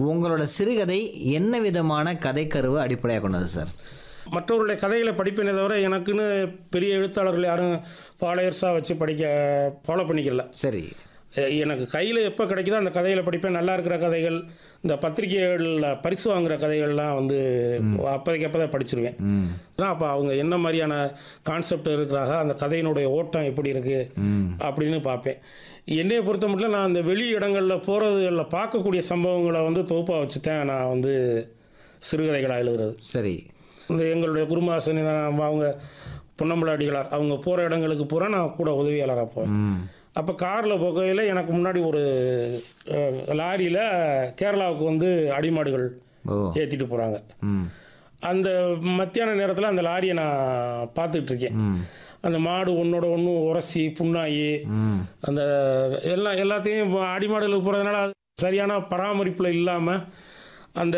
உங்களோட சிறுகதை என்ன விதமான கதைக்கருவை அடிப்படையாக கொண்டது சார் மற்றவர்களுடைய கதைகளை படிப்பேனே தவிர எனக்குன்னு பெரிய எழுத்தாளர்கள் யாரும் ஃபாலோயர்ஸாக வச்சு படிக்க ஃபாலோ பண்ணிக்கல சரி எ- எனக்கு கையில் எப்போ கிடைக்குதோ அந்த கதைகளை படிப்பேன் நல்லா இருக்கிற கதைகள் இந்த பத்திரிகைகளில் பரிசு வாங்குற கதைகள்லாம் வந்து அப்போதைக்கு அப்போ தான் படிச்சிருவேன் ம் அப்போ அவங்க என்ன மாதிரியான கான்செப்ட் இருக்கிறாங்க அந்த கதையினுடைய ஓட்டம் எப்படி இருக்குது அப்படின்னு பார்ப்பேன் என்னையை பொறுத்த மட்டும் நான் அந்த வெளி இடங்களில் போகிறதுகளில் பார்க்கக்கூடிய சம்பவங்களை வந்து தொகுப்பாக வச்சு தான் நான் வந்து சிறுகதைகளாக எழுதுறது சரி இந்த எங்களுடைய குருமாசனி அவங்க பொன்னம்பல அடிகளார் அவங்க போகிற இடங்களுக்கு பூரா நான் கூட உதவியாளராக போவேன் ம் அப்போ காரில் போகையில் எனக்கு முன்னாடி ஒரு லாரியில் கேரளாவுக்கு வந்து அடிமாடுகள் ஓ ஏற்றிட்டு போகிறாங்க ம் அந்த மத்தியான நேரத்தில் அந்த லாரியை நான் பார்த்துட்டு இருக்கேன் ம் அந்த மாடு ஒன்றோட ஒன்று உரசி புண்ணாகி ம் அந்த எல்லா எல்லாத்தையும் இப்போ அடிமாடுகளுக்கு போகிறதுனால அது சரியான பராமரிப்பில் இல்லாமல் அந்த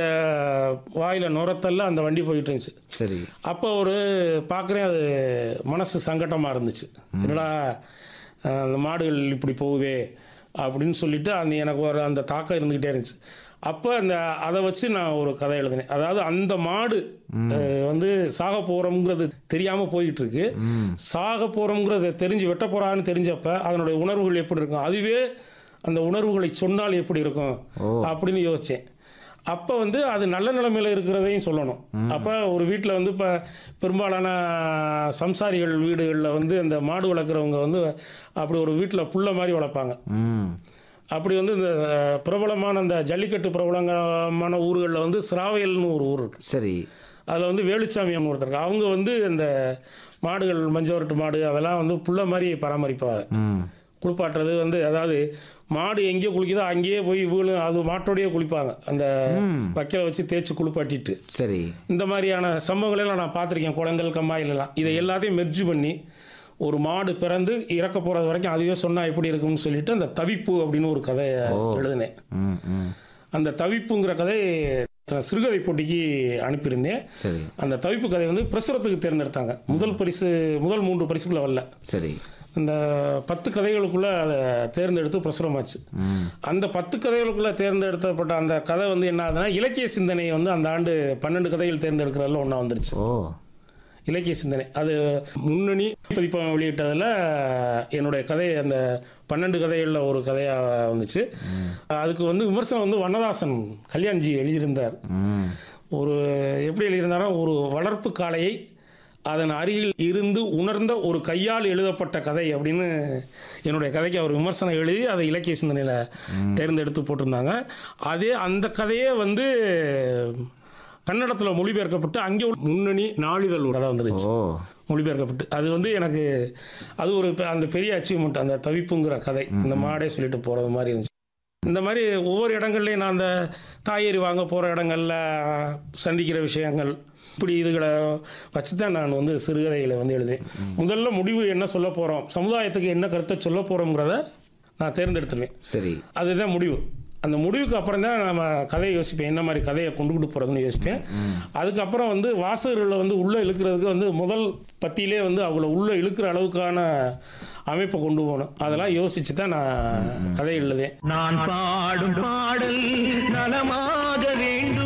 வாயில் நுரத்தல்ல அந்த வண்டி போயிட்டு இருந்துச்சு சரி அப்போ ஒரு பார்க்குறேன் அது மனசு சங்கட்டமாக இருந்துச்சு என்னடா அஹ், அந்த மாடுகள் இப்படி போகுதே அப்படின்னு சொல்லிட்டு அந்த எனக்கு ஒரு அந்த தாக்கம் இருந்துக்கிட்டே இருந்துச்சு அப்போ அந்த அதை வச்சு நான் ஒரு கதை எழுதினேன் அதாவது அந்த மாடு அஹ், வந்து சாக போகிறோங்கிறது தெரியாமல் போயிட்டு இருக்கு சாக போகிறோங்கிறத தெரிஞ்சு வெட்ட போகிறான்னு தெரிஞ்சப்ப அதனுடைய உணர்வுகள் எப்படி இருக்கும் அதுவே அந்த உணர்வுகளை சொன்னால் எப்படி இருக்கும் அப்படின்னு யோசித்தேன் அப்போ வந்து அது நல்ல நிலைமையில் இருக்கிறதையும் சொல்லணும் அப்போ ஒரு வீட்டில் வந்து இப்போ பெரும்பாலான சம்சாரிகள் வீடுகளில் வந்து அந்த மாடு வளர்க்குறவங்க வந்து அப்படி ஒரு வீட்டில் புள்ள மாதிரி வளர்ப்பாங்க ம் அப்படி வந்து இந்த பிரபலமான அந்த ஜல்லிக்கட்டு பிரபலமான ஊர்களில் வந்து சிராவையல்னு ஒரு ஊர் இருக்குது சரி அதில் வந்து வேலுச்சாமி அம்மன் ஒருத்தர் இருக்காங்க. அவங்க வந்து இந்த மாடுகள் மஞ்சவரட்டு மாடு அதெல்லாம் வந்து புள்ள மாதிரி பராமரிப்பாங்க ம் குளிப்பாட்டுறது வந்து அதாவது மாடு எங்கேயோ குளிக்குதோ அங்கேயே போய் வீழும் அது மாட்டோடையே குளிப்பாங்க அந்த வக்கீலை வச்சு தேய்ச்சி குளிப்பாட்டிட்டு சரி இந்த மாதிரியான சம்பவங்களெல்லாம் நான் பார்த்துருக்கேன் குளங்கள் கம்மாயிலெல்லாம் இதை எல்லாத்தையும் மெர்ஜ் பண்ணி ஒரு மாடு பிறந்து இறக்க போகிறது வரைக்கும் அதுவே சொன்னால் எப்படி இருக்கும்னு சொல்லிட்டு அந்த தவிப்பு அப்படின்னு ஒரு கதையை எழுதினேன் ம் ம் அந்த தவிப்புங்கிற கதை நான் சிறுகதை போட்டிக்கு அனுப்பியிருந்தேன் சரி அந்த தவிப்பு கதை வந்து பிரசுரத்துக்கு தேர்ந்தெடுத்தாங்க முதல் பரிசு முதல் மூன்று பரிசுக்குள்ள வரல சரி இந்த பத்து கதைகளுக்குள்ள அதை தேர்ந்தெடுத்து பிரசுரமாச்சு ம் அந்த பத்து கதைகளுக்குள்ள தேர்ந்தெடுக்கப்பட்ட அந்த கதை வந்து என்ன ஆகுதுன்னா இலக்கிய சிந்தனை வந்து அந்த ஆண்டு பன்னெண்டு கதைகள் தேர்ந்தெடுக்கிறதுல ஒன்றா வந்துருச்சு ஓ இலக்கிய சிந்தனை அது முன்னணி பதிப்பகம் வெளியிட்டதில் என்னுடைய கதை அந்த பன்னெண்டு கதைகளில் ஒரு கதையாக வந்துச்சு அதுக்கு வந்து விமர்சனம் வந்து வண்ணதாசன் கல்யாண்ஜி எழுதியிருந்தார் ம் ஒரு எப்படி எழுதியிருந்தாரோ ஒரு வளர்ப்பு காளையை அதன் அருகில் இருந்து உணர்ந்த ஒரு கையால் எழுதப்பட்ட கதை அப்படின்னு என்னுடைய கதைக்கு அவர் விமர்சனம் எழுதி அதை இலக்கிய சிந்தனையில் தேர்ந்தெடுத்து போட்டிருந்தாங்க அதே அந்த கதையே வந்து கன்னடத்தில் மொழிபெயர்க்கப்பட்டு அங்கே ஒரு முன்னணி நாளிதழ் ஒரு கதை வந்துருச்சு ஓ மொழிபெயர்க்கப்பட்டு அது வந்து எனக்கு அது ஒரு பெ- அந்த பெரிய அச்சீவ்மெண்ட் அந்த தவிப்புங்கிற கதை இந்த மாடே சொல்லிட்டு போகிறது மாதிரி இருந்துச்சு இந்த மாதிரி ஒவ்வொரு இடங்கள்லையும் நான் அந்த காய்கறி வாங்க போகிற இடங்கள்ல சந்திக்கிற விஷயங்கள் இப்படி இதுகளை வச்சு தான் நான் வந்து சிறுகதைகளை வந்து எழுதுவேன் முதல்ல முடிவு என்ன சொல்ல போகிறோம் சமுதாயத்துக்கு என்ன கருத்தை சொல்ல போகிறோங்கிறத நான் தேர்ந்தெடுத்துருவேன் சரி அதுதான் முடிவு அந்த முடிவுக்கு அப்புறம் தான் நம்ம கதையை யோசிப்பேன் என்ன மாதிரி கதையை கொண்டுகிட்டு போகிறதுன்னு யோசிப்பேன் அதுக்கப்புறம் வந்து வாசகர்களை வந்து உள்ளே இழுக்கிறதுக்கு வந்து முதல் பத்தியிலே வந்து அவங்கள உள்ளே இழுக்கிற அளவுக்கான அமைப்பை கொண்டு போகணும் அதெல்லாம் யோசிச்சு தான் நான் கதை எழுதுவேன் நான் பாடும் பாடல் நலமாக வேண்டும்